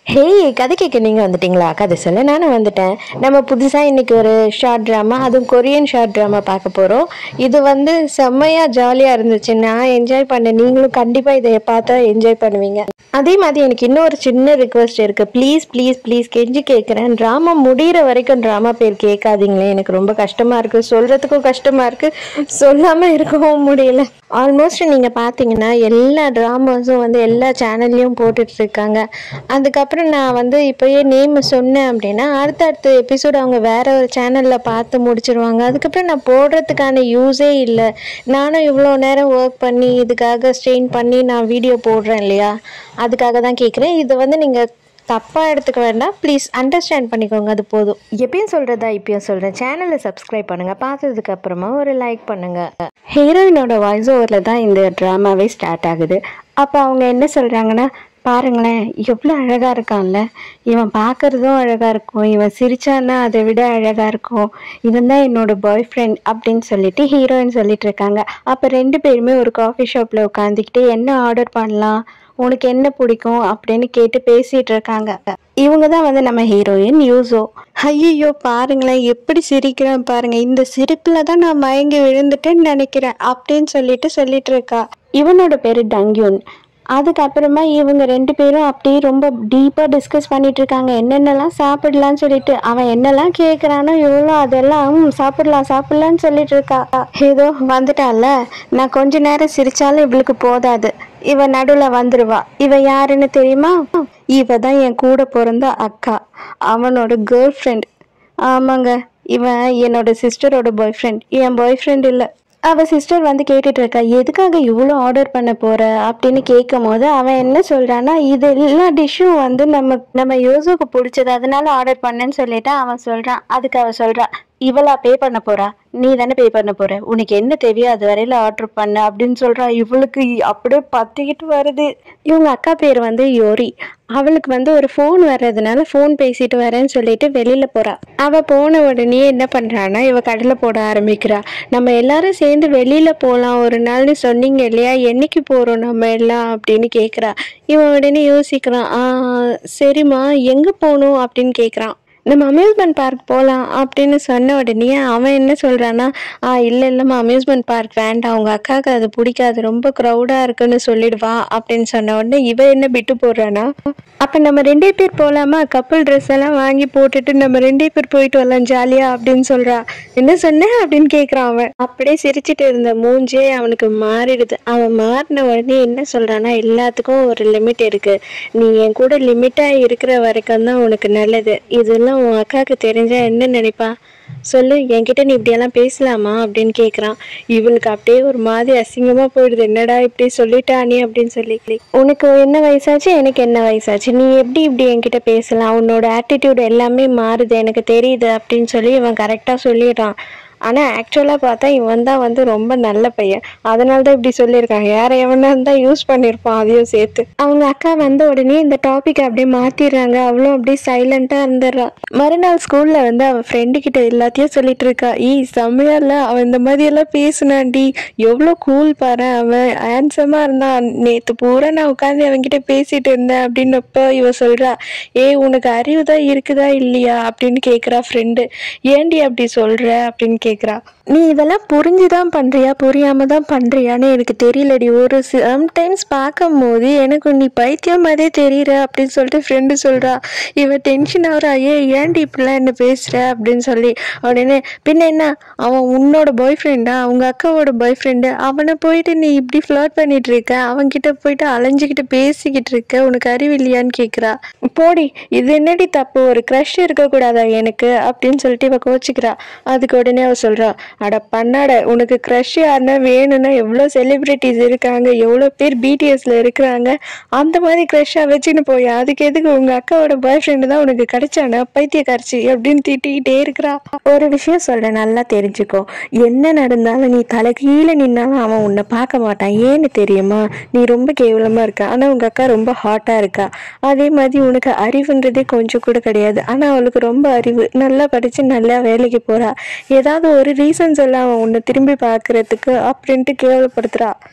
ஹே கதை கேட்க நீங்கள் வந்துட்டீங்களா கதை சொல்ல நானும் வந்துட்டேன் நம்ம புதுசாக இன்னைக்கு ஒரு ஷார்ட் ட்ராமா அதுவும் கொரியன் ஷார்ட் ட்ராமா பார்க்க போகிறோம் இது வந்து செம்மையாக ஜாலியாக இருந்துச்சு நான் என்ஜாய் பண்ணேன் நீங்களும் கண்டிப்பாக இதை பார்த்தா என்ஜாய் பண்ணுவீங்க அதே மாதிரி எனக்கு இன்னொரு சின்ன ரிக்வெஸ்ட் இருக்குது ப்ளீஸ் ப்ளீஸ் ப்ளீஸ் கெஞ்சி கேட்குறேன் ட்ராமா முடிகிற வரைக்கும் ட்ராமா பேர் கேட்காதீங்களே எனக்கு ரொம்ப கஷ்டமாக இருக்குது சொல்கிறதுக்கும் கஷ்டமாக இருக்குது சொல்லாமல் இருக்கவும் முடியல ஆல்மோஸ்ட் நீங்கள் பார்த்தீங்கன்னா எல்லா ட்ராமாஸும் வந்து எல்லா சேனல்லையும் போட்டுட்டு இருக்காங்க அதுக்கப்புறம் நான் வந்து இப்போயே நேம் சொன்னேன் அப்படின்னா அடுத்தடுத்த எபிசோட் அவங்க வேற ஒரு சேனலில் பார்த்து முடிச்சிருவாங்க அதுக்கப்புறம் நான் போடுறதுக்கான யூஸே இல்லை நானும் இவ்வளோ நேரம் ஒர்க் பண்ணி இதுக்காக ஸ்ட்ரெயின் பண்ணி நான் வீடியோ போடுறேன் இல்லையா அதுக்காக தான் கேட்குறேன் இதை வந்து நீங்கள் தப்பாக எடுத்துக்க வேண்டாம் ப்ளீஸ் அண்டர்ஸ்டாண்ட் பண்ணிக்கோங்க அது போதும் எப்பயும் சொல்கிறதா இப்பயும் சொல்கிறேன் சேனலை சப்ஸ்கிரைப் பண்ணுங்கள் பார்த்ததுக்கு அப்புறமா ஒரு லைக் பண்ணுங்கள் ஹீரோயினோட வாய்ஸ் ஓவரில் தான் இந்த ட்ராமாவே ஸ்டார்ட் ஆகுது அப்போ அவங்க என்ன சொல்கிறாங்கன்னா பாருங்களேன் எவ்வளோ அழகாக இருக்கான்ல இவன் பார்க்குறதும் அழகாக இருக்கும் இவன் சிரிச்சான்னா அதை விட அழகாக இருக்கும் இவன் தான் என்னோட பாய் ஃப்ரெண்ட் அப்படின்னு சொல்லிட்டு ஹீரோயின் சொல்லிட்டு இருக்காங்க அப்போ ரெண்டு பேருமே ஒரு காஃபி ஷாப்பில் உட்காந்துக்கிட்டு என்ன ஆர்டர் பண்ணலாம் உனக்கு என்ன பிடிக்கும் அப்படின்னு கேட்டு பேசிட்டு இருக்காங்க இவங்க தான் வந்து நம்ம ஹீரோயின் யூசோ ஐயோ பாருங்களேன் எப்படி சிரிக்கிறேன் பாருங்க இந்த சிரிப்பில் தான் நான் மயங்கி விழுந்துட்டேன்னு நினைக்கிறேன் அப்படின்னு சொல்லிட்டு சொல்லிட்டு இருக்கா இவனோட பேரு டங்யூன் அதுக்கப்புறமா இவங்க ரெண்டு பேரும் அப்படியே ரொம்ப டீப்பாக டிஸ்கஸ் பண்ணிட்டு இருக்காங்க என்னென்னலாம் சாப்பிடலாம்னு சொல்லிட்டு அவன் என்னெல்லாம் கேட்குறானோ இவ்வளோ அதெல்லாம் "ம், சாப்பிடலாம் சாப்பிடலாம்னு சொல்லிட்டு இருக்கா ஏதோ வந்துட்டால நான் கொஞ்ச நேரம் சிரிச்சாலும் இவளுக்கு போதாது இவ நடுவில் வந்துருவா இவ யாருன்னு தெரியுமா இவ தான் என் கூட பிறந்த அக்கா அவனோட கேர்ள் ஃப்ரெண்ட் ஆமாங்க இவன் என்னோட சிஸ்டரோட பாய் ஃப்ரெண்ட் என் பாய் ஃப்ரெண்ட் இல்லை அவ சிஸ்டர் வந்து கேட்டுட்டு இருக்கா எதுக்காக இவ்வளோ ஆர்டர் பண்ண போற அப்படின்னு கேட்கும் போது அவன் என்ன சொல்றான்னா இது எல்லா டிஷ்ஷும் வந்து நம்ம நம்ம யோசுக்கு பிடிச்சது அதனால ஆர்டர் பண்ணேன்னு சொல்லிட்டு அவன் சொல்றான் அதுக்கு அவ சொல்றா இவளா பே பண்ண போறா நீ தானே பே பண்ண போற உனக்கு என்ன தேவையோ அது வரையில ஆர்டர் பண்ண அப்படின்னு சொல்றா இவளுக்கு அப்படியே பத்திக்கிட்டு வருது இவங்க அக்கா பேர் வந்து யோரி அவளுக்கு வந்து ஒரு ஃபோன் வர்றதுனால ஃபோன் பேசிட்டு வரேன்னு சொல்லிட்டு வெளியில போறா அவ போன உடனே என்ன பண்றான்னா இவ கடலை போட ஆரம்பிக்கிறா நம்ம எல்லாரும் சேர்ந்து வெளியில போலாம் ஒரு நாள்னு சொன்னீங்க இல்லையா என்னைக்கு போறோம் நம்ம எல்லாம் அப்படின்னு கேக்குறா இவன் உடனே யோசிக்கிறான் ஆ சரிம்மா எங்க போகணும் அப்படின்னு கேக்குறான் நம்ம அம்யூஸ்மெண்ட் பார்க் போகலாம் அப்படின்னு சொன்ன உடனே அவன் என்ன சொல்கிறான்னா ஆ இல்லை இல்லைம்மா அம்யூஸ்மெண்ட் பார்க் வேண்டாம் உங்கள் அக்காவுக்கு அது பிடிக்காது ரொம்ப க்ரௌடாக இருக்குன்னு சொல்லிடுவா அப்படின்னு சொன்ன உடனே இவ என்ன விட்டு போடுறானா அப்போ நம்ம ரெண்டே பேர் போகலாமா கப்பல் ட்ரெஸ் எல்லாம் வாங்கி போட்டுட்டு நம்ம ரெண்டே பேர் போயிட்டு வரலாம் ஜாலியாக அப்படின்னு சொல்கிறா என்ன சொன்ன அப்படின்னு கேட்குறான் அவன் அப்படியே சிரிச்சிட்டு இருந்த மூஞ்சே அவனுக்கு மாறிடுது அவன் மாறின உடனே என்ன சொல்கிறான்னா எல்லாத்துக்கும் ஒரு லிமிட் இருக்குது நீ என் கூட லிமிட்டாக இருக்கிற வரைக்கும் தான் உனக்கு நல்லது இதெல்லாம் உன் அக்காவுக்கு தெரிஞ்சா என்ன நினைப்பா சொல்லு என்கிட்ட நீ இப்படியெல்லாம் பேசலாமா அப்படின்னு கேட்குறான் இவளுக்கு அப்படியே ஒரு மாதிரி அசிங்கமாக போயிடுது என்னடா இப்படி சொல்லிட்டானே அப்படின்னு சொல்லி உனக்கு என்ன வயசாச்சு எனக்கு என்ன வயசாச்சு நீ எப்படி இப்படி என்கிட்ட பேசலாம் உன்னோட ஆட்டிடியூட் எல்லாமே மாறுது எனக்கு தெரியுது அப்படின்னு சொல்லி இவன் கரெக்டாக சொல்லிடுறான் ஆனால் ஆக்சுவலாக பார்த்தா இவன் தான் வந்து ரொம்ப நல்ல பையன் அதனால தான் இப்படி சொல்லியிருக்காங்க யாரை எவனா இருந்தால் யூஸ் பண்ணியிருப்பான் அதையும் சேர்த்து அவங்க அக்கா வந்த உடனே இந்த டாபிக் அப்படியே மாற்றிடுறாங்க அவளும் அப்படியே சைலண்ட்டாக இருந்துடுறா மறுநாள் ஸ்கூலில் வந்து அவள் ஃப்ரெண்டு கிட்ட எல்லாத்தையும் சொல்லிட்டு இருக்கா ஈ செம்மையால அவன் இந்த மாதிரியெல்லாம் பேசுனான்டி எவ்வளோ கூல் பாரு அவன் ஹேண்ட்ஸமாக இருந்தான் நேற்று பூரா நான் உட்காந்து அவன்கிட்ட பேசிட்டு இருந்தேன் அப்படின்னப்ப இவ சொல்கிறா ஏய் உனக்கு அறிவு தான் இருக்குதா இல்லையா அப்படின்னு கேட்குறா ஃப்ரெண்டு ஏன்டி அப்படி சொல்கிற அப்படின்னு கேட்குறா நீ இதெல்லாம் புரிஞ்சு தான் பண்ணுறியா புரியாமல் தான் பண்ணுறியான்னு எனக்கு தெரியலடி ஒரு சம்டைம்ஸ் பார்க்கும்போது எனக்கு நீ பைத்தியம் மாதிரியே தெரியுற அப்படின்னு சொல்லிட்டு ஃப்ரெண்டு சொல்கிறா இவன் டென்ஷன் ஆகுறா ஏ ஏன்டி இப்படிலாம் என்ன பேசுகிற அப்படின்னு சொல்லி உடனே பின்ன என்ன அவன் உன்னோட பாய் ஃப்ரெண்டா அவங்க அக்காவோட பாய் ஃப்ரெண்டு அவனை போயிட்டு நீ இப்படி ஃப்ளர்ட் பண்ணிட்டு இருக்க அவன்கிட்ட போயிட்டு அலைஞ்சிக்கிட்டு பேசிக்கிட்டு இருக்க உனக்கு அறிவு இல்லையான்னு கேட்குறா போடி இது என்னடி தப்பு ஒரு க்ரஷ் இருக்கக்கூடாதா எனக்கு அப்படின்னு சொல்லிட்டு இவ கோச்சிக்கிறா அதுக்கு உடனே அவ சொல்றா அட பண்ணாட உனக்கு க்ரஷ் யாருன்னா வேணும்னா எவ்வளோ செலிப்ரிட்டிஸ் இருக்காங்க எவ்வளோ பேர் பிடிஎஸ்ல இருக்கிறாங்க அந்த மாதிரி க்ரஷ்ஷாக வச்சுன்னு போய் அதுக்கு எதுக்கு உங்க அக்காவோட பாய் ஃப்ரெண்டு தான் உனக்கு கிடைச்சானா பைத்தியக்காரச்சி அப்படின்னு திட்டிக்கிட்டே இருக்கிறா ஒரு விஷயம் சொல்றேன் நல்லா தெரிஞ்சுக்கோ என்ன நடந்தாலும் நீ தலை கீழே நின்னாலும் அவன் உன்னை பார்க்க மாட்டான் ஏன்னு தெரியுமா நீ ரொம்ப கேவலமா இருக்க ஆனா உங்க அக்கா ரொம்ப ஹாட்டா இருக்கா அதே மாதிரி உனக்கு அறிவுன்றதே கொஞ்சம் கூட கிடையாது ஆனா அவளுக்கு ரொம்ப அறிவு நல்லா படிச்சு நல்லா வேலைக்கு போறா ஏதாவது ஒரு ரீசன் சொல்ல அவன் உன்னை திரும்பி பார்க்கறதுக்கு அப்படின்ட்டு கேவலப்படுத்துறா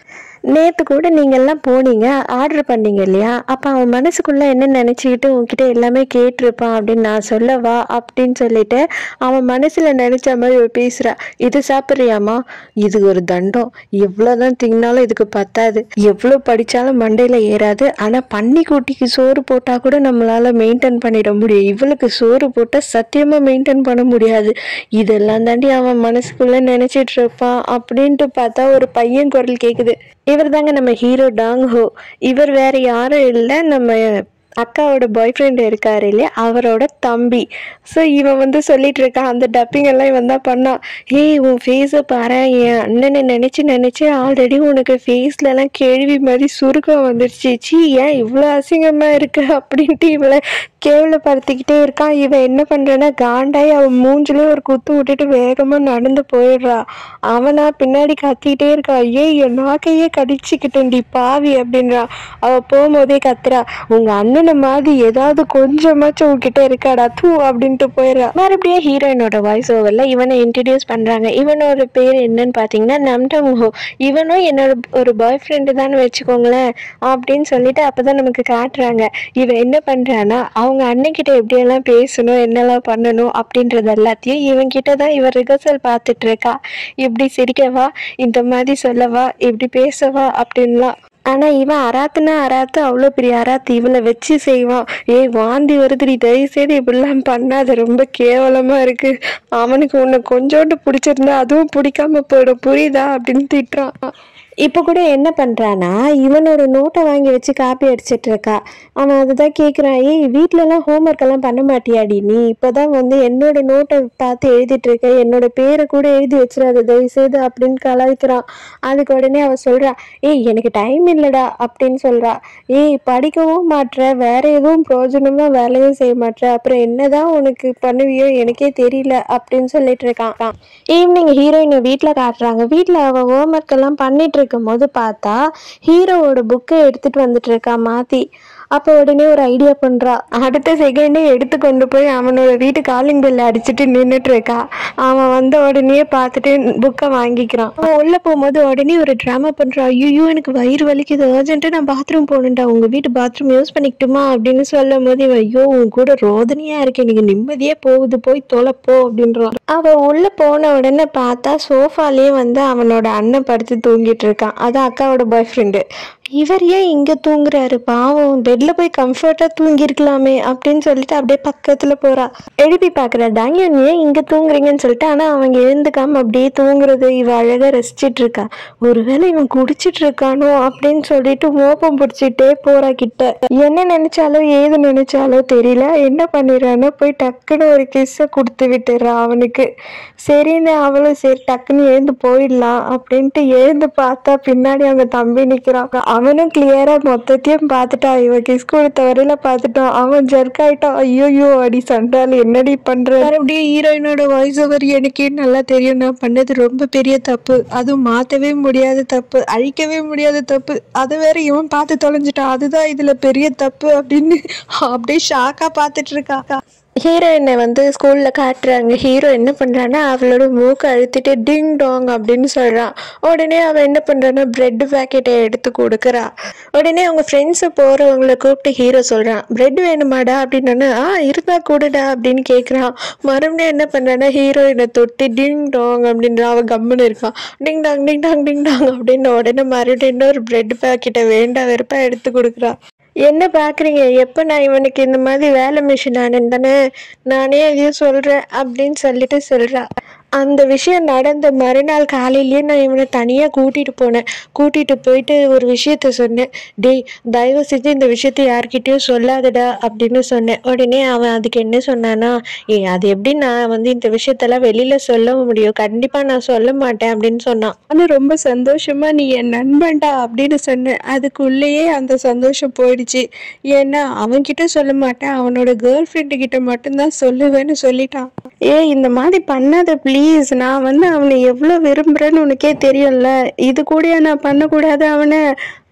நேற்று கூட நீங்கள்லாம் போனீங்க ஆர்டர் பண்ணீங்க இல்லையா அப்போ அவன் மனசுக்குள்ளே என்ன நினச்சிக்கிட்டு உன்கிட்ட எல்லாமே கேட்டிருப்பான் அப்படின்னு நான் சொல்லவா அப்படின்னு சொல்லிட்டு அவன் மனசில் நினச்ச மாதிரி இவ பேசுகிறா இது சாப்பிட்றியாம்மா இது ஒரு தண்டம் எவ்வளோதான் திங்கினாலும் இதுக்கு பத்தாது எவ்வளோ படித்தாலும் மண்டையில் ஏறாது ஆனால் பன்னிக்குட்டிக்கு சோறு போட்டால் கூட நம்மளால் மெயின்டைன் பண்ணிட முடியும் இவளுக்கு சோறு போட்டால் சத்தியமாக மெயின்டைன் பண்ண முடியாது இதெல்லாம் தாண்டி அவன் மனசுக்குள்ளே நினச்சிட்டு இருப்பான் அப்படின்ட்டு பார்த்தா ஒரு பையன் குரல் கேட்குது இவர் தாங்க நம்ம ஹீரோ டாங் ஹோ இவர் வேற யாரும் இல்லை நம்ம அக்காவோட பாய் ஃப்ரெண்ட் இருக்காரு இல்லையா அவரோட தம்பி ஸோ இவன் வந்து சொல்லிட்டு இருக்கான் அந்த டப்பிங் எல்லாம் இவன் தான் பண்ணான் ஏய் உன் ஃபேஸை பாரு என் அண்ணனை நினச்சி நினச்சி ஆல்ரெடி உனக்கு ஃபேஸ்லலாம் கேள்வி மாதிரி சுருக்கம் வந்துருச்சு சீ ஏன் இவ்வளோ அசிங்கமாக இருக்கு அப்படின்ட்டு இவளை கேவலப்படுத்திக்கிட்டே இருக்கான் இவன் என்ன பண்ணுறான்னா காண்டாய் அவன் மூஞ்சிலே ஒரு குத்து விட்டுட்டு வேகமாக நடந்து போயிடுறா அவனா பின்னாடி கத்திக்கிட்டே இருக்கா ஏய் என் நாக்கையே கடிச்சிக்கிட்டேன்டி பாவி அப்படின்றா அவள் போகும்போதே கத்துறா உங்க அண்ணனை மாதிரி ஏதாவது கொஞ்சமாச்சும் உங்ககிட்ட இருக்காடா தூ அப்படின்ட்டு போயிடுறா மறுபடியும் ஹீரோயினோட வாய்ஸ் ஓவரில் இவனை இன்ட்ரடியூஸ் பண்ணுறாங்க இவனோட பேர் என்னன்னு பார்த்தீங்கன்னா நம்டம் ஹோ இவனும் என்னோட ஒரு பாய் ஃப்ரெண்டு தான் வச்சுக்கோங்களேன் அப்படின்னு சொல்லிட்டு அப்பதான் நமக்கு காட்டுறாங்க இவன் என்ன பண்றான்னா அவங்க அண்ணன்கிட்ட எப்படியெல்லாம் பேசணும் என்னெல்லாம் பண்ணணும் அப்படின்றது எல்லாத்தையும் இவன்கிட்ட தான் இவன் ரிஹர்சல் பார்த்துட்டு இருக்கா இப்படி சிரிக்கவா இந்த மாதிரி சொல்லவா இப்படி பேசவா அப்படின்லாம் ஆனா இவன் அராத்துனா அராத்து அவ்வளோ பெரிய அராத்து இவளை வச்சு செய்வான் ஏய் வாந்தி வருது நீ தயவு செய்து இப்படிலாம் பண்ணாத ரொம்ப கேவலமா இருக்கு அவனுக்கு உன்னை கொஞ்சோண்டு பிடிச்சிருந்தா அதுவும் பிடிக்காம போயிடும் புரியுதா அப்படின்னு திட்டுறான் இப்போ கூட என்ன பண்ணுறான்னா இவனோட நோட்டை வாங்கி வச்சு காப்பி அடிச்சிட்டு இருக்கா அவன் அதுதான் கேட்குறான் ஏய் வீட்டிலலாம் ஹோம்ஒர்க் எல்லாம் பண்ண மாட்டியாடி நீ இப்போ தான் வந்து என்னோட நோட்டை பார்த்து எழுதிட்டு இருக்க என்னோட பேரை கூட எழுதி வச்சிடாத தயவுசெய்து அப்படின்னு கலாய்க்கிறான் அதுக்கு உடனே அவன் சொல்கிறா ஏய் எனக்கு டைம் இல்லைடா அப்படின்னு சொல்கிறா ஏய் படிக்கவும் மாட்ற வேற எதுவும் பிரயோஜனமாக வேலையும் செய்ய மாட்ற அப்புறம் என்னதான் உனக்கு பண்ணுவியோ எனக்கே தெரியல அப்படின்னு சொல்லிட்டு இருக்கான் ஈவினிங் ஹீரோயினை வீட்டில் காட்டுறாங்க வீட்டில் அவள் ஹோம்ஒர்க் எல்லாம் பண்ணிட்டு இருக்கும் போது பார்த்தா ஹீரோவோட புக்கை எடுத்துட்டு வந்துட்டு இருக்கா மாத்தி அப்போ உடனே ஒரு ஐடியா பண்றா அடுத்த செகண்டே எடுத்து கொண்டு போய் அவனோட வீட்டு காலிங் பெல் அடிச்சுட்டு நின்றுட்டு இருக்கா அவன் வந்த உடனே பார்த்துட்டு புக்கை வாங்கிக்கிறான் அவன் உள்ள போகும்போது உடனே ஒரு ட்ராமா பண்றா ஐயோ எனக்கு வயிறு வலிக்குது அர்ஜென்ட்டு நான் பாத்ரூம் போகணுண்டா உங்க வீட்டு பாத்ரூம் யூஸ் பண்ணிக்கிட்டுமா அப்படின்னு சொல்லும் போது இவன் ஐயோ உன் கூட ரோதனையா இருக்கு எனக்கு நிம்மதியே போகுது போய் தொலைப்போ அப்படின்றான் அவ உள்ள போன உடனே பார்த்தா சோஃபாலேயே வந்து அவனோட அண்ணன் படுத்து தூங்கிட்டு இருக்கான் அது அக்காவோட பாய் ஃப்ரெண்டு இவர் ஏன் இங்க தூங்குறாரு பாவம் பெட்ல போய் கம்ஃபர்ட்டா தூங்கியிருக்கலாமே அப்படின்னு சொல்லிட்டு அப்படியே பக்கத்துல போறா எழுப்பி பாக்குறா டாங்கியன் ஏன் இங்க தூங்குறீங்கன்னு சொல்லிட்டு ஆனா அவங்க எழுந்துக்காம அப்படியே தூங்குறது இவ அழகா ரசிச்சிட்டு இருக்கா ஒருவேளை இவன் குடிச்சிட்டு இருக்கானோ அப்படின்னு சொல்லிட்டு மோப்பம் பிடிச்சிட்டே போறா கிட்ட என்ன நினைச்சாலோ ஏது நினைச்சாலோ தெரியல என்ன பண்ணிடுறான்னா போய் டக்குன்னு ஒரு கிஸ்ஸை கொடுத்து விட்டுறா அவனுக்கு சரின்னு அவளும் சரி டக்குன்னு எழுந்து போயிடலாம் அப்படின்ட்டு எழுந்து பார்த்தா பின்னாடி அவங்க தம்பி நிக்கிறான் அவனும் கிளியரா மொத்தத்தையும் பார்த்துட்டான் இவன் கிஸ் கொடுத்த வரையில பார்த்துட்டான் அவன் ஜர்க் ஆயிட்டான் ஐயோயோ அடி சண்டால் என்னடி பண்ற மறுபடியும் ஹீரோயினோட வாய்ஸ் ஓவர் எனக்கே நல்லா தெரியும் நான் பண்ணது ரொம்ப பெரிய தப்பு அதுவும் மாத்தவே முடியாத தப்பு அழிக்கவே முடியாத தப்பு அதை வேற இவன் பார்த்து தொலைஞ்சிட்டான் அதுதான் இதுல பெரிய தப்பு அப்படின்னு அப்படியே ஷாக்கா பார்த்துட்டு இருக்கா ஹீரோயினை வந்து ஸ்கூலில் காட்டுறாங்க ஹீரோ என்ன பண்ணுறான்னா அவளோட மூக்கை அழுத்திட்டு டிங் டாங் அப்படின்னு சொல்கிறான் உடனே அவன் என்ன பண்ணுறான்னா பிரெட் பேக்கெட்டை எடுத்து கொடுக்குறா உடனே அவங்க ஃப்ரெண்ட்ஸு போகிறவங்கள கூப்பிட்டு ஹீரோ சொல்கிறான் பிரெட் வேணுமாடா அப்படின்னு ஆ இருந்தா கூடடா அப்படின்னு கேட்குறான் மறுபடியும் என்ன பண்ணுறான்னா ஹீரோயினை தொட்டு டிங் டாங் அப்படின்ற அவன் கம்முன்னு இருக்கான் ding dong ding dong ding dong அப்படின்னு உடனே மறுபடியும் இன்னொரு பிரெட் பேக்கெட்டை வேண்டா வெறுப்பா எடுத்து கொடுக்குறா என்ன பார்க்குறீங்க எப்போ நான் இவனுக்கு இந்த மாதிரி வேலை மிஷின் ஆனேன் தானே நானே அதையும் சொல்கிறேன் அப்படின்னு சொல்லிட்டு சொல்கிறா அந்த விஷயம் நடந்த மறுநாள் காலையிலேயே நான் இவனை தனியாக கூட்டிகிட்டு போனேன் கூட்டிகிட்டு போயிட்டு ஒரு விஷயத்த சொன்னேன் டேய் தயவு செஞ்சு இந்த விஷயத்த யார்கிட்டயும் சொல்லாதடா அப்படின்னு சொன்னேன் உடனே அவன் அதுக்கு என்ன சொன்னானா ஏ அது எப்படி நான் வந்து இந்த விஷயத்தெல்லாம் வெளியில் சொல்ல முடியும் கண்டிப்பாக நான் சொல்ல மாட்டேன் அப்படின்னு சொன்னான் ஆனால் ரொம்ப சந்தோஷமா நீ என் நண்பன்டா அப்படின்னு சொன்னேன் அதுக்குள்ளேயே அந்த சந்தோஷம் போயிடுச்சு ஏன்னா அவன்கிட்ட சொல்ல மாட்டேன் அவனோட கேர்ள் ஃப்ரெண்டு கிட்ட மட்டும்தான் சொல்லுவேன்னு சொல்லிட்டான் ஏ இந்த மாதிரி பண்ணாத ப்ளீஸ் நான் வந்து அவனை எவ்வளோ விரும்புகிறேன்னு உனக்கே தெரியும்ல இது கூட நான் பண்ணக்கூடாது அவனை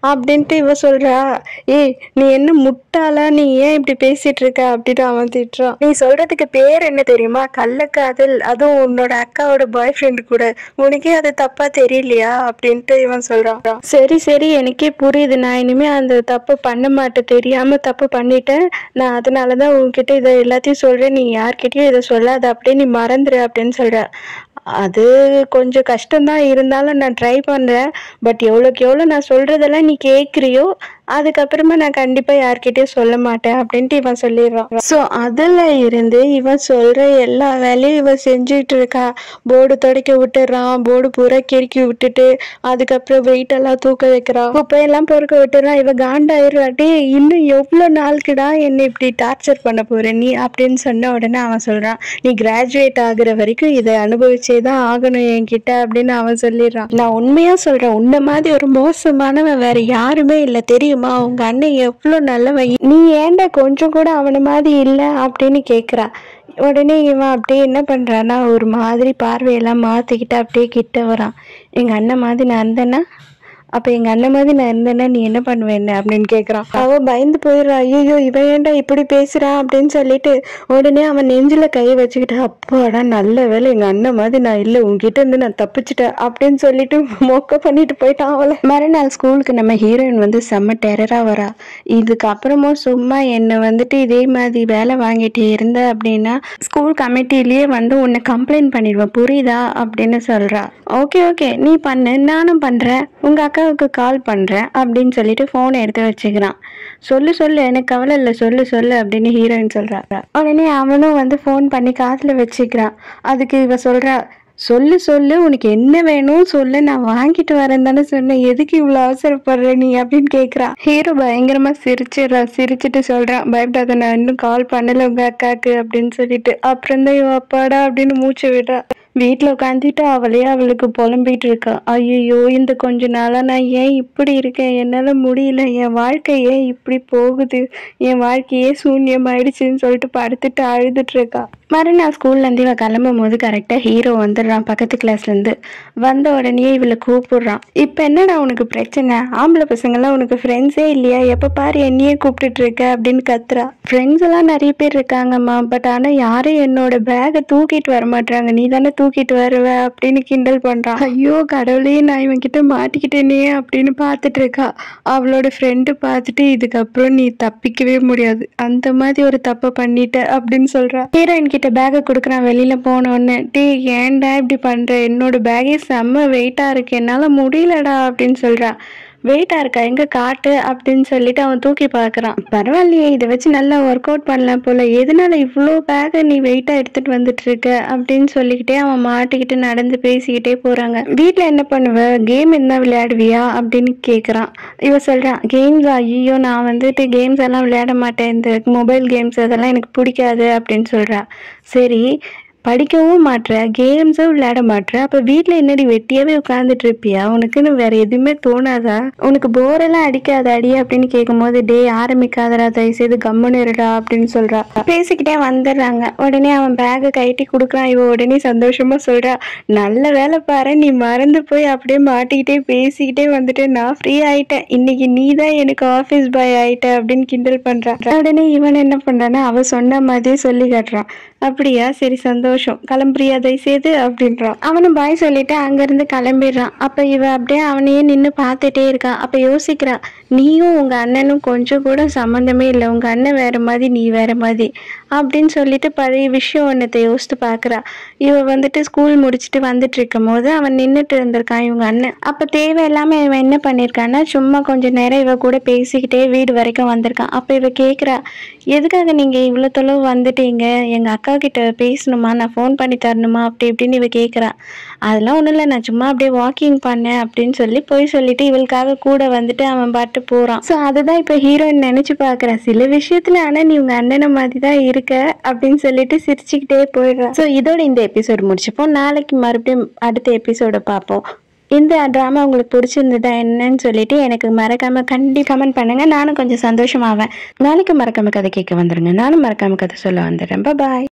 அப்படின்ட்டு இவ சொல்றா ஏய் நீ என்ன முட்டாளா நீ ஏன் இப்படி பேசிட்டு இருக்க அப்படின்னு அவன் திட்டுறான் நீ சொல்றதுக்கு பேர் என்ன தெரியுமா கள்ளக்காதல் அதுவும் உன்னோட அக்காவோட பாய் ஃப்ரெண்டு கூட உனக்கே அது தப்பா தெரியலையா அப்படின்ட்டு இவன் சொல்றான் சரி சரி எனக்கே புரியுது நான் இனிமே அந்த தப்பு பண்ண மாட்டேன் தெரியாம தப்பு பண்ணிட்டேன் நான் அதனாலதான் உன்கிட்ட இதை எல்லாத்தையும் சொல்றேன் நீ யார்கிட்டயும் இதை சொல்லாத அப்படியே நீ மறந்துரு அப்படின்னு சொல்ற அது கொஞ்சம் கஷ்டம்தான் இருந்தாலும் நான் ட்ரை பண்ணுறேன் பட் எவ்வளோக்கு எவ்வளோ நான் சொல்கிறதெல்லாம் நீ கேட்குறியோ அதுக்கப்புறமா நான் கண்டிப்பாக யார்கிட்டயும் சொல்ல மாட்டேன் அப்படின்ட்டு இவன் சொல்லிடுறான் ஸோ அதில் இருந்து இவன் சொல்கிற எல்லா வேலையும் இவன் செஞ்சுட்டு இருக்கா போர்டு துடைக்க விட்டுறான் போர்டு பூரா கிறுக்கி விட்டுட்டு அதுக்கப்புறம் வெயிட் எல்லாம் தூக்க வைக்கிறான் குப்பையெல்லாம் பொறுக்க விட்டுறான் இவன் காண்டாயிராட்டி இன்னும் எவ்வளோ நாளுக்குடா என்னை இப்படி டார்ச்சர் பண்ண போற நீ அப்படின்னு சொன்ன உடனே அவன் சொல்கிறான் நீ கிராஜுவேட் ஆகுற வரைக்கும் இதை அனுபவிச்சே தான் ஆகணும் என்கிட்ட அப்படின்னு அவன் சொல்லிடுறான் நான் உண்மையாக சொல்கிறேன் உன்ன மாதிரி ஒரு மோசமானவன் வேற யாருமே இல்லை தெரியுமா உங்க அண்ணன் எவ்வளோ நல்லவன் நீ ஏன்டா கொஞ்சம் கூட அவனை மாதிரி இல்லை அப்படின்னு கேட்குறா உடனே இவன் அப்படியே என்ன பண்ணுறான்னா ஒரு மாதிரி பார்வையெல்லாம் மாற்றிக்கிட்டு அப்படியே கிட்ட வரான் எங்கள் அண்ணன் மாதிரி நான் இருந்தேன்னா அப்போ எங்கள் அண்ணன் மாதிரி நான் இருந்தேன்னா நீ என்ன பண்ணுவேன் அப்படின்னு கேட்குறான் அவன் பயந்து போயிடுறா ஐயோ இவன் ஏன்டா இப்படி பேசுகிறான் அப்படின்னு சொல்லிட்டு உடனே அவன் நெஞ்சில் கை வச்சுக்கிட்டு அப்பாடா நல்ல வேலை எங்கள் அண்ணன் மாதிரி நான் இல்லை உங்ககிட்ட இருந்து நான் தப்பிச்சிட்டேன் அப்படின்னு சொல்லிட்டு மொக்க பண்ணிட்டு போயிட்டான் அவளை மறுநாள் ஸ்கூலுக்கு நம்ம ஹீரோயின் வந்து செம்ம டெரராக வரா இதுக்கப்புறமும் சும்மா என்னை வந்துட்டு இதே மாதிரி வேலை வாங்கிட்டு இருந்த அப்படின்னா ஸ்கூல் கமிட்டிலேயே வந்து உன்னை கம்ப்ளைண்ட் பண்ணிடுவேன் புரியுதா அப்படின்னு சொல்கிறா ஓகே ஓகே நீ பண்ணு நானும் பண்ணுறேன் உங்கள் அக்காவுக்கு கால் பண்ணுறேன் அப்படின்னு சொல்லிட்டு ஃபோனை எடுத்து வச்சுக்கிறான் சொல்லு சொல்லு எனக்கு கவலை இல்லை சொல்லு சொல்லு அப்படின்னு ஹீரோயின் சொல்கிறா உடனே அவனும் வந்து ஃபோன் பண்ணி காதில் வச்சுக்கிறான் அதுக்கு இவ சொல்கிறா சொல்லு சொல்லு உனக்கு என்ன வேணும் சொல்லு நான் வாங்கிட்டு வரேன் தானே சொன்னேன் எதுக்கு இவ்வளோ அவசரப்படுற நீ அப்படின்னு கேட்குறா ஹீரோ பயங்கரமா சிரிச்சிடுறா சிரிச்சிட்டு சொல்றான் பயப்படாத நான் இன்னும் கால் பண்ணல உங்க அக்காக்கு அப்படின்னு சொல்லிட்டு அப்புறம் தான் இவ அப்பாடா அப்படின்னு மூச்சு விடுறா வீட்டில் உட்காந்துட்டு அவளே அவளுக்கு புலம்பிட்டு இருக்கா ஐயோ இந்த கொஞ்ச நாளா நான் ஏன் இப்படி இருக்கேன் என்னால் முடியல என் வாழ்க்கை ஏன் இப்படி போகுது என் வாழ்க்கையே சூன்யமாயிடுச்சுன்னு சொல்லிட்டு படுத்துட்டு அழுதுட்டு இருக்கா மறுநாள் ஸ்கூல்லேருந்து இவன் கிளம்பும் போது கரெக்டாக ஹீரோ வந்துடுறான் பக்கத்து கிளாஸ்லேருந்து வந்த உடனே இவளை கூப்பிடுறான் இப்போ என்னடா உனக்கு பிரச்சனை ஆம்பளை பசங்கள்லாம் உனக்கு ஃப்ரெண்ட்ஸே இல்லையா எப்போ பாரு என்னையே கூப்பிட்டுட்டு இருக்க அப்படின்னு கத்துறா ஃப்ரெண்ட்ஸ் எல்லாம் நிறைய பேர் இருக்காங்கம்மா பட் ஆனால் யாரும் என்னோட பேகை தூக்கிட்டு வர மாட்டாங்க நீ தானே தூக்கிட்டு வருவ அப்படின்னு கிண்டல் பண்ணுறான் ஐயோ கடவுளே நான் இவன் கிட்ட மாட்டிக்கிட்டேனே அப்படின்னு பார்த்துட்டு இருக்கா அவளோட ஃப்ரெண்டு பார்த்துட்டு இதுக்கப்புறம் நீ தப்பிக்கவே முடியாது அந்த மாதிரி ஒரு தப்பை பண்ணிட்ட அப்படின்னு சொல்றா ஹீரோயின் கிட்ட பேக்கை கொடுக்குறான் வெளியில போன உடனே டே ஏன்டா இப்படி பண்ற என்னோட பேக்கே செம்ம வெயிட்டா இருக்கு என்னால முடியலடா அப்படின்னு சொல்றா வெயிட்டா இருக்கா எங்க காட்டு அப்படின்னு சொல்லிட்டு அவன் தூக்கி பார்க்கறான் பரவாயில்லையே இதை வச்சு நல்லா ஒர்க் அவுட் பண்ணலாம் போல எதனால இவ்வளோ பேக்கை நீ வெயிட்டா எடுத்துட்டு வந்துட்டு இருக்க அப்படின்னு சொல்லிக்கிட்டே அவன் மாட்டிக்கிட்டு நடந்து பேசிக்கிட்டே போறாங்க வீட்டில் என்ன பண்ணுவ கேம் என்ன விளையாடுவியா அப்படின்னு கேட்குறான் இவ சொல்றான் கேம்ஸ் ஐயோ நான் வந்துட்டு கேம்ஸ் எல்லாம் விளையாட மாட்டேன் இந்த மொபைல் கேம்ஸ் அதெல்லாம் எனக்கு பிடிக்காது அப்படின்னு சொல்றா சரி படிக்கவும் மாட்ற கேம்ஸும் விளையாட மாட்ற அப்போ வீட்டில் என்னடி வெட்டியாவே உட்காந்துட்டு இருப்பியா உனக்குன்னு வேற எதுவுமே தோணாதா உனக்கு போரெல்லாம் அடிக்காத அடி அப்படின்னு கேட்கும்போது டே ஆரம்பிக்காதடா தயவுசெய்து கம்முன்னு இருடா அப்படின்னு சொல்றா பேசிக்கிட்டே வந்துடுறாங்க உடனே அவன் பேக்கை கைட்டி கொடுக்குறான் இவ உடனே சந்தோஷமா சொல்றா நல்ல வேலை பாரு நீ மறந்து போய் அப்படியே மாட்டிக்கிட்டே பேசிக்கிட்டே வந்துட்டு நான் ஃப்ரீ ஆயிட்டேன் இன்னைக்கு நீ தான் எனக்கு ஆஃபீஸ் பாய் ஆயிட்ட அப்படின்னு கிண்டல் பண்றான் உடனே இவன் என்ன பண்றான்னா அவ சொன்ன மாதிரியே சொல்லி காட்டுறான் அப்படியா சரி சந்தோஷம் கிளம்புறியா தயவுசெய்து அப்படின்றான் அவனும் பாய் சொல்லிட்டு அங்கேருந்து கிளம்பிடுறான் அப்போ இவ அப்படியே அவனையே நின்று பார்த்துட்டே இருக்கா அப்போ யோசிக்கிறா நீயும் உங்கள் அண்ணனும் கொஞ்சம் கூட சம்மந்தமே இல்லை உங்கள் அண்ணன் வேற மாதிரி நீ வேற மாதிரி அப்படின்னு சொல்லிட்டு பழைய விஷயம் ஒன்றத்தை யோசித்து பார்க்குறா இவ வந்துட்டு ஸ்கூல் முடிச்சுட்டு வந்துட்டு இருக்கும் போது அவன் நின்றுட்டு இருந்திருக்கான் இவங்க அண்ணன் அப்போ தேவையில்லாமல் இவன் என்ன பண்ணியிருக்கான்னா சும்மா கொஞ்சம் நேரம் இவ கூட பேசிக்கிட்டே வீடு வரைக்கும் வந்திருக்கான் அப்போ இவ கேட்குறா எதுக்காக நீங்கள் இவ்வளோ தொலைவு வந்துட்டீங்க எங்கள் அக்கா கிட்ட பேசணுமா நான் ஃபோன் பண்ணி தரணுமா அப்படி இப்படின்னு இவ கேட்குறா அதெல்லாம் ஒன்றும் இல்லை நான் சும்மா அப்படியே வாக்கிங் பண்ணேன் அப்படின்னு சொல்லி போய் சொல்லிட்டு இவளுக்காக கூட வந்துட்டு அவன் பாட்டு போகிறான் ஸோ அதுதான் இப்போ ஹீரோயின் நினச்சி பார்க்குறா சில விஷயத்தில் ஆனால் நீ உங்கள் அண்ணனை மாதிரி தான் இருக்க அப்படின்னு சொல்லிட்டு சிரிச்சுக்கிட்டே போயிடுறான் ஸோ இதோட இந்த எபிசோடு முடிச்சுப்போம் நாளைக்கு மறுபடியும் அடுத்த எபிசோடை பார்ப்போம் இந்த ட்ராமா உங்களுக்கு பிடிச்சிருந்ததா என்னன்னு சொல்லிட்டு எனக்கு மறக்காம கண்டி கமெண்ட் பண்ணுங்க நானும் கொஞ்சம் சந்தோஷமாவேன் நாளைக்கு மறக்காம கதை கேட்க வந்துருங்க நானும் மறக்காம கதை சொல்ல வந்துடுறேன் பாய்